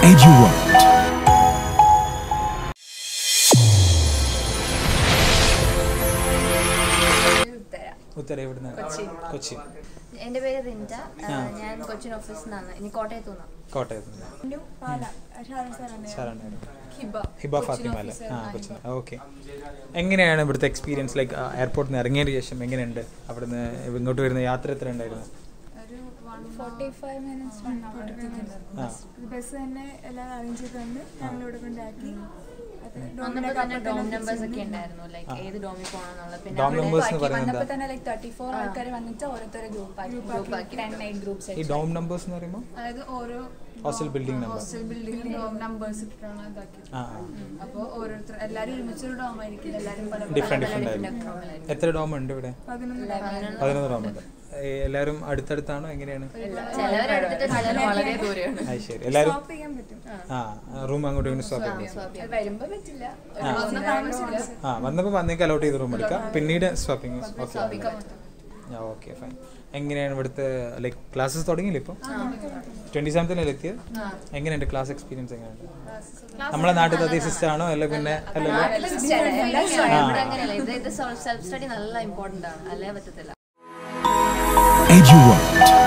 EduWorld. ഉത്തര ഉത്തര എവിടുന്ന് കൊച്ചി. കൊച്ചി എൻ്റെ പേര് റിൻറ്റ ആ, ഞാൻ കൊച്ചിൻ ഓഫീസിൽ നിന്നാണ് ഇനി കോട്ടയത്തു നിന്നാണ് കോട്ടയത്ത് നിന്ന് ശരണ ഹിബ ഫാത്തിമ അല്ലേ ആ കൊച്ചി ഓക്കെ എങ്ങനെയാണ് ഇവിടുത്തെ എക്സ്പീരിയൻസ് ലൈക്ക് എയർപോർട്ടിൽ നിന്ന് ഇറങ്ങിയതിന് ശേഷം എങ്ങനെയുണ്ട് അവിടുന്ന് ഇങ്ങോട്ട് വരുന്ന യാത്ര എത്ര ഉണ്ടായിരുന്നു forty five minutes one hour ആ ബസ് തന്നെ എല്ലാം അറേഞ്ച് ചെയ്ത് തന്ന് ഞങ്ങളിവിടെ കൊണ്ടാക്കി അത് വന്നപ്പോൾ തന്നെ ഡോം ഡോമിനൊക്കെ നമ്പേഴ്സ് ഒക്കെ ഉണ്ടായിരുന്നു ലൈക്ക് ഏത് ഡോമിൽ പോകണമെന്നുള്ള പിന്നെ ഡോം അവിടെ numbers എന്ന് പറയുന്നത് വന്നപ്പോ എന്താ തന്നെ ലൈക്ക് തേർട്ടി ഫോർ ആൾക്കാർ വന്നിട്ട് ഓരോരുത്തരെ ഗ്രൂപ്പ് ആക്കി Group ആക്കി. ടെൻ നൈറ്റ് ഗ്രൂപ്പ്സ് ഈ ഡോം നമ്പേഴ്സ് എന്ന് പറയുമ്പോൾ അതായത് ഓരോ hostel building number hostel building numbers ഇട്ടിട്ടാണ് ഇതാക്കിയത് ആ അപ്പോൾ ഓരോരുത്തർ എല്ലാവരും ഒരുമിച്ചൊരു ഡോം ആയിരിക്കും എല്ലാവരും പല ഡിഫറെൻറ്റ് പല ഡിഫറെൻ്റ് different ആയിരുന്നു എത്ര ഡോം ഉണ്ട് ഇവിടെ പതിനൊന്ന് പതിനൊന്ന് ഡോം ഉണ്ട് എല്ലാവരും അടുത്തടുത്താണോ എങ്ങനെയാണ് ചിലവരെടുത്തിട്ട് ചിലർ വളരെ ദൂരെയാണ് അത് ശരി എല്ലാവരും സ്റ്റോപ്പ് ചെയ്യാൻ പറ്റും ആ റൂം അങ്ങോട്ട് ഇങ്ങനെ സ്വാപ്പ് ചെയ്യാം അത് വരുമ്പോ പറ്റില്ല ആ. ഒന്നും താമസിച്ചില്ല ആ വന്നപ്പോൾ വന്നേക്ക് അലോട്ട് ചെയ്ത് റൂം എടുക്കാം പിന്നീട് സ്വാപ്പിംഗ് ഓക്കെ ഓക്കെ ഫൈൻ എങ്ങനെയാണ് ഇവിടുത്തെ ലൈക്ക് ക്ലാസ്സസ് തുടങ്ങിയില്ല ഇപ്പോൾ ട്വൻറ്റി സെവൻത്തിനല്ലേ എത്തിയത് എങ്ങനെയുണ്ട് ക്ലാസ് എക്സ്പീരിയൻസ് എങ്ങനെയുണ്ട് നമ്മളെ നാട്ടിൽ അതേ സിസ്റ്റം ആണോ അല്ല പിന്നെ അല്ലല്ലോ ഇവിടെ അങ്ങനെയല്ല ഇത് ഇത് സെൽഫ് സ്റ്റഡി നല്ല ഇമ്പോർട്ടൻ്റ് ആണ് അല്ലേ പറ്റത്തില്ല EduWorld.